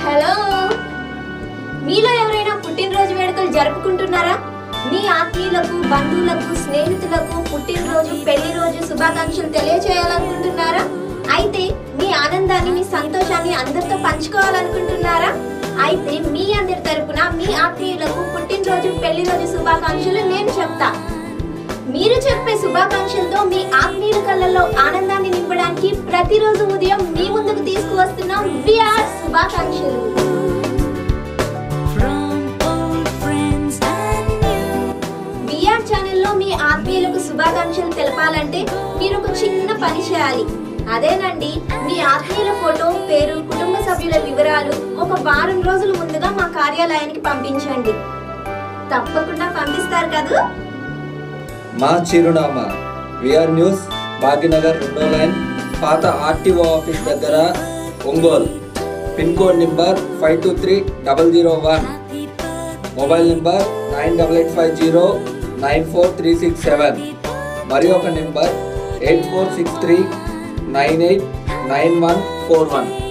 Hello మీలో ఎవరైనా పుట్టినరోజు వేడుకలు జరుపుకుంటున్నారా మీ ఆత్మీయులకు బంధువులకు స్నేహితులకు పుట్టినరోజు పెళ్లి రోజు శుభాకాంక్షలు తెలియజేయాలనుకుంటున్నారా అయితే మీ ఆనందాన్ని మీ సంతోషాన్ని అందరితో పంచుకోవాలనుకుంటున్నారా అయితే మీ అందరి తరపున మీ ఆత్మీయులకు పుట్టినరోజు పెళ్లి రోజు శుభాకాంక్షలు నేను చెప్తా మీరు చెప్పే శుభాకాంక్షలతో మీ ఆత్మీయుల కళ్ళల్లో ఆనందాన్ని నింపడానికి ప్రతిరోజు ఉదయం మీ ముందుకు తీసుకువస్తున్నాం విఆర్ శుభాకాంక్షలు From old friends and new. VR ఛానల్లో మీ ఆత్మీయులకు శుభాకాంక్షలు తెలపాలంటే మీరు ఒక చిన్న పని చేయాలి అదేనండి మీ ఆత్మీయుల ఫోటో పేరు కుటుంబ సభ్యుల వివరాలు ఒక వారం రోజుల ముందుగా మా కార్యాలయానికి పంపించండి తప్పకుండా పంపిస్తారు కదూ మా చిరునామా విఆర్ న్యూస్ భాగ్యనగర్ రెండో లైన్ పాత ఆర్టీఓ ఆఫీస్ దగ్గర Ongole pin code number five two three double zero one mobile number nine double eight five zero nine four three six seven మరి ఒక number eight four six three nine eight nine one four one